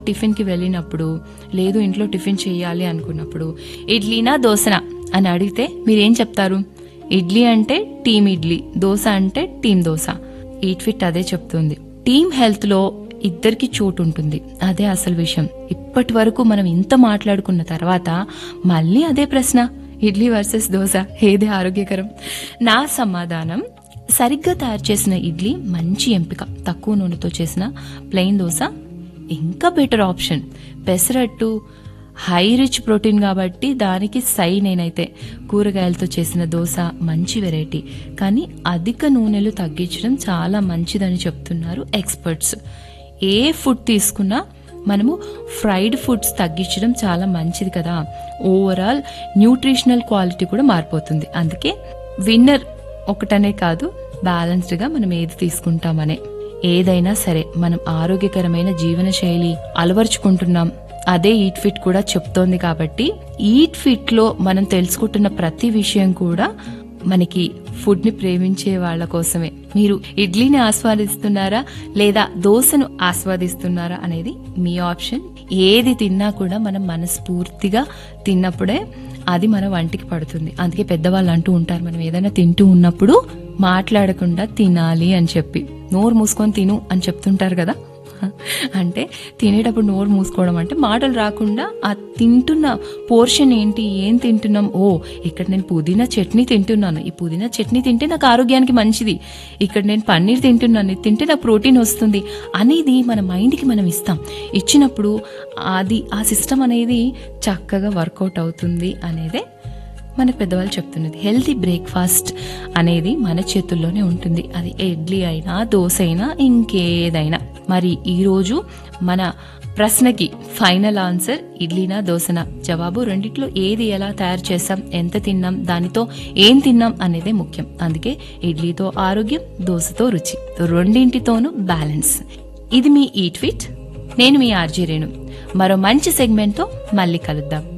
టిఫిన్కి వెళ్ళినప్పుడు లేదు ఇంట్లో టిఫిన్ చేయాలి అనుకున్నప్పుడు ఇడ్లీనా దోశనా అని అడిగితే మీరేం చెప్తారు ఇడ్లీ అంటే టీమ్ ఇడ్లీ దోశ అంటే టీమ్ దోశ ఈట్ ఫిట్ అదే చెప్తుంది టీమ్ హెల్త్ లో ఇద్దరికి చోటు ఉంటుంది అదే అసలు విషయం ఇప్పటి వరకు మనం ఇంత మాట్లాడుకున్న తర్వాత మళ్ళీ అదే ప్రశ్న ఇడ్లీ వర్సెస్ దోశ ఏది ఆరోగ్యకరం నా సమాధానం సరిగ్గా తయారు చేసిన ఇడ్లీ మంచి ఎంపిక తక్కువ నూనెతో చేసిన ప్లెయిన్ దోశ ఇంకా better option pesarattu high rich protein కాబట్టి దానికి సై నేనైతే కూరగాయలతో చేసిన దోశ మంచి వెరైటీ కానీ అధిక నూనెలు తగ్గించడం చాలా మంచిదని చెప్తున్నారు ఎక్స్పర్ట్స్ ఏ ఫుడ్ తీసుకున్నా మనము ఫ్రైడ్ ఫుడ్స్ తగ్గించడం చాలా మంచిది కదా ఓవరాల్ న్యూట్రిషనల్ క్వాలిటీ కూడా మారిపోతుంది అందుకే విన్నర్ ఒకటనే కాదు బ్యాలెన్స్డ్గా మనం ఏది తీసుకుంటామనే ఏదైనా సరే మనం ఆరోగ్యకరమైన జీవన శైలి అలవర్చుకుంటున్నాం అదే ఈట్ ఫిట్ కూడా చెప్తోంది కాబట్టి ఈట్ ఫిట్ లో మనం తెలుసుకుంటున్న ప్రతి విషయం కూడా మనకి ఫుడ్ ని ప్రేమించే వాళ్ళ కోసమే మీరు ఇడ్లీని ఆస్వాదిస్తున్నారా లేదా దోశను ఆస్వాదిస్తున్నారా అనేది మీ ఆప్షన్ ఏది తిన్నా కూడా మనం మనస్ఫూర్తిగా తిన్నప్పుడే అది మన వంటికి పడుతుంది అందుకే పెద్దవాళ్ళు అంటూ ఉంటారు మనం ఏదైనా తింటూ ఉన్నప్పుడు మాట్లాడకుండా తినాలి అని చెప్పి నోరు మూసుకొని తిను అని చెప్తుంటారు కదా అంటే తినేటప్పుడు నోరు మూసుకోవడం అంటే మాటలు రాకుండా ఆ తింటున్న పోర్షన్ ఏంటి ఏం తింటున్నాం ఓ ఇక్కడ నేను పుదీనా చట్నీ తింటున్నాను ఈ పుదీనా చట్నీ తింటే నాకు ఆరోగ్యానికి మంచిది ఇక్కడ నేను పన్నీర్ తింటున్నాను ఇది తింటే నాకు ప్రోటీన్ వస్తుంది అనేది మన మైండ్కి మనం ఇస్తాం ఇచ్చినప్పుడు అది ఆ సిస్టమ్ అనేది చక్కగా వర్కౌట్ అవుతుంది అనేదే మనకు పెద్దవాళ్ళు చెప్తున్నది హెల్తీ బ్రేక్ఫాస్ట్ అనేది మన చేతుల్లోనే ఉంటుంది అది ఇడ్లీ అయినా దోశ అయినా ఇంకేదైనా మరి ఈరోజు మన ప్రశ్నకి ఫైనల్ ఆన్సర్ ఇడ్లీనా దోశనా జవాబు రెండిట్లో ఏది ఎలా తయారు చేసాం ఎంత తిన్నాం దానితో ఏం తిన్నాం అనేదే ముఖ్యం అందుకే ఇడ్లీతో ఆరోగ్యం దోశతో రుచి రెండింటితోనూ బ్యాలెన్స్ ఇది మీ ఈట్ ఫిట్ నేను మీ ఆర్జీ రేణు మరో మంచి సెగ్మెంట్తో మళ్ళీ కలుద్దాం